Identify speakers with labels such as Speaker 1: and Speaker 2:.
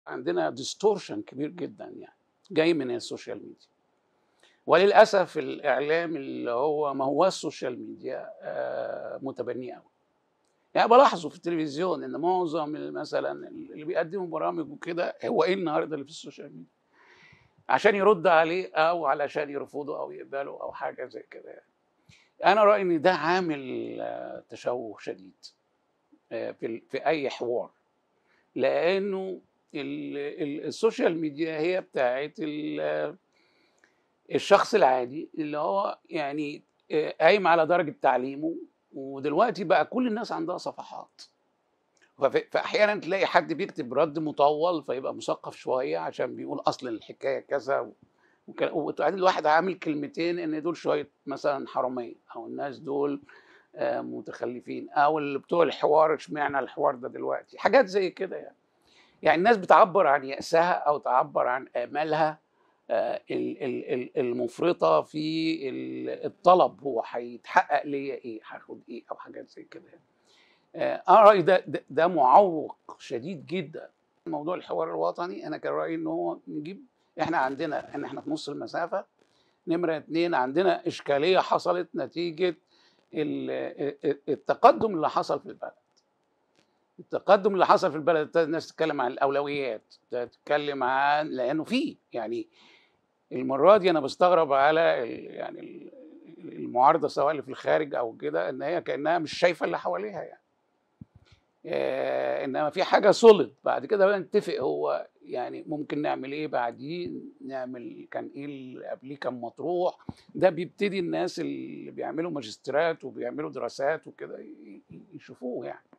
Speaker 1: عندنا ديستورشن كبير جدا يعني جاي من السوشيال ميديا وللاسف الاعلام اللي هو ما هو السوشيال ميديا آه، متبنيه قوي يعني بلاحظه في التلفزيون ان معظم مثلا اللي بيقدموا برامج وكده هو ايه النهارده اللي في السوشيال ميديا عشان يرد عليه او علشان يرفضه او يقبله او حاجه زي كده يعني. انا رايي ان ده عامل آه، تشوه شديد آه، في ال- في اي حوار لانه ال- ال- السوشيال ميديا هي بتاعت ال- الشخص العادي اللي هو يعني آه، قايم على درجه تعليمه ودلوقتي بقى كل الناس عندها صفحات فف- فاحيانا تلاقي حد بيكتب رد مطول فيبقى مثقف شويه عشان بيقول اصل الحكايه كذا و- وك- وبعدين الواحد عامل كلمتين ان دول شويه مثلا حراميه او الناس دول آه، متخلفين او اللي بتوع الحوار اشمعنى الحوار ده دلوقتي حاجات زي كده يعني يعني الناس بتعبر عن يأسها او تعبر عن امالها آه، ال- ال- ال- المفرطه في ال- الطلب هو هيتحقق ليا ايه هاخد ايه او حاجات زي كده يعني. آه، انا رايي ده ده- ده معوق شديد جدا موضوع الحوار الوطني انا كان رايي ان هو نجيب احنا عندنا ان احنا في نص المسافه نمره اتنين عندنا اشكاليه حصلت نتيجه ال- ال- التقدم اللي حصل في البلد التقدم اللي حصل في البلد ابتدت الناس تتكلم عن الاولويات تتكلم عن لانه في يعني المره دي انا بستغرب على ال- يعني ال- المعارضه سواء اللي في الخارج او كده ان هي كانها مش شايفه اللي حواليها يعني آه، انما في حاجه صلد بعد كده بقى نتفق هو يعني ممكن نعمل ايه بعديه نعمل كان ايه اللي قبليه كان مطروح ده بيبتدي الناس اللي بيعملوا ماجستيرات وبيعملوا دراسات وكده ي- ي- يشوفوه يعني